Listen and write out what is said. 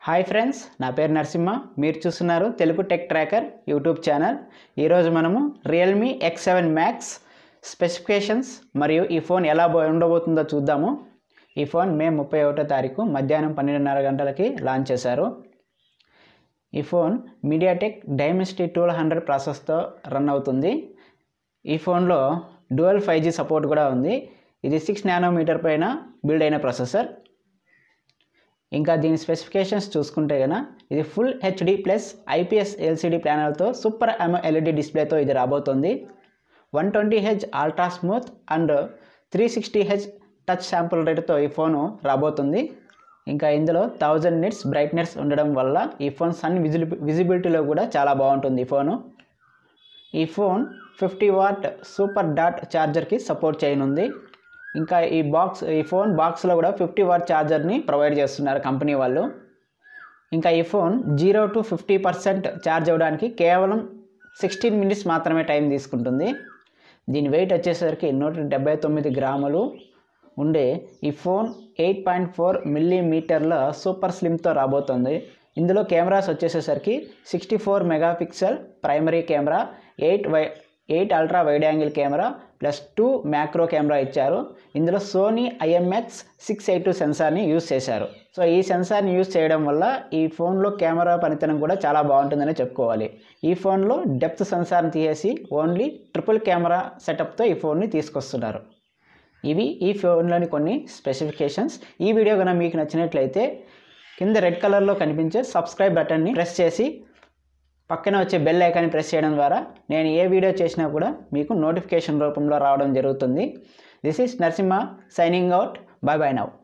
hi friends నా పేరు నరసింహ మీరు చూస్తున్నారు Telugu tech tracker YouTube channel ఈరోజు మనము Realme X seven Max specifications మరియు ఈ ఫోన్ ఎలా బో- ఉండబోతుందో చూద్దాము ఈ ఫోన్ మే ముప్పై ఒకటో తారీఖు మధ్యాహ్నం పన్నెండున్నర గంటలకి లాంచ్ చేశారు ఈ phone MediaTek Dimensity twelve hundred ప్రాసెస్తో రన్ అవుతుంది ఈ ఫోన్లో డ్యువల్ ఫైవ్ జీ సపోర్ట్ కూడా ఉంది ఇది సిక్స్ నానోమీటర్ పైన బిల్డ్ అయిన ప్రాసెసర్ ఇంకా దీని స్పెసిఫికేషన్స్ చూసుకుంటే కనుక ఇది full HD plus IPS LCD ప్యానల్తో సూపర్ ఎమ్ ఎల్ఈడి డిస్ప్లేతో ఇది రాబోతుంది one twenty H ultra smooth and three sixty H touch sample రేట్తో ఈ ఫోను రాబోతుంది ఇంకా ఇందులో థౌజండ్ నిట్స్ బ్రైట్నెస్ ఉండడం వల్ల ఈ ఫోన్ సన్ విజిబి విజిబిలిటీలో కూడా చాలా బాగుంటుంది ఈ ఫోను ఈ ఫోన్ ఫిఫ్టీ వాట్ సూపర్ డాట్ ఛార్జర్కి సపోర్ట్ చేయనుంది ఇంకా ఈ బాక్స్ ఈ ఫోన్ బాక్స్లో కూడా ఫిఫ్టీ వాట్ ఛార్జర్ని ప్రొవైడ్ చేస్తున్నారు కంపెనీ వాళ్ళు ఇంకా ఈ phone zero to fifty percent charge అవ్వడానికి కేవలం సిక్స్టీన్ మినిట్స్ మాత్రమే టైం తీసుకుంటుంది దీని వెయిట్ వచ్చేసరికి నూట డెబ్బై తొమ్మిది గ్రాములు ఉండే ఈ ఫోన్ ఎయిట్ పాయింట్ ఫోర్ మిల్లీమీటర్ల సూపర్ స్లిమ్తో రాబోతుంది ఇందులో కెమెరాస్ వచ్చేసేసరికి sixty four megapixel primary camera eight వై eight ultra wide angle camera plus two macro camera ఇచ్చారు ఇందులో Sony IMX six eight two సెన్సార్ని యూస్ చేశారు సో ఈ సెన్సార్ని యూస్ చేయడం వల్ల ఈ ఫోన్లో కెమెరా పనితనం కూడా చాలా బాగుంటుందని చెప్పుకోవాలి ఈ ఫోన్లో డెప్త్ సెన్సార్ని తీసేసి ఓన్లీ ట్రిపుల్ కెమెరా సెటప్తో ఈ ఫోన్ని తీసుకొస్తున్నారు ఇవి ఈ ఫోన్లోని కొన్ని స్పెసిఫికేషన్స్ ఈ వీడియో కనుక మీకు నచ్చినట్లయితే కింద రెడ్ కలర్లో కనిపించే సబ్స్క్రైబ్ బటన్ని ప్రెస్ చేసి పక్కన వచ్చే బెల్ ఐకాన్ని ప్రెస్ చేయడం ద్వారా నేను ఏ వీడియో చేసినా కూడా మీకు నోటిఫికేషన్ రూపంలో రావడం జరుగుతుంది this is Narasimha signing out bye bye now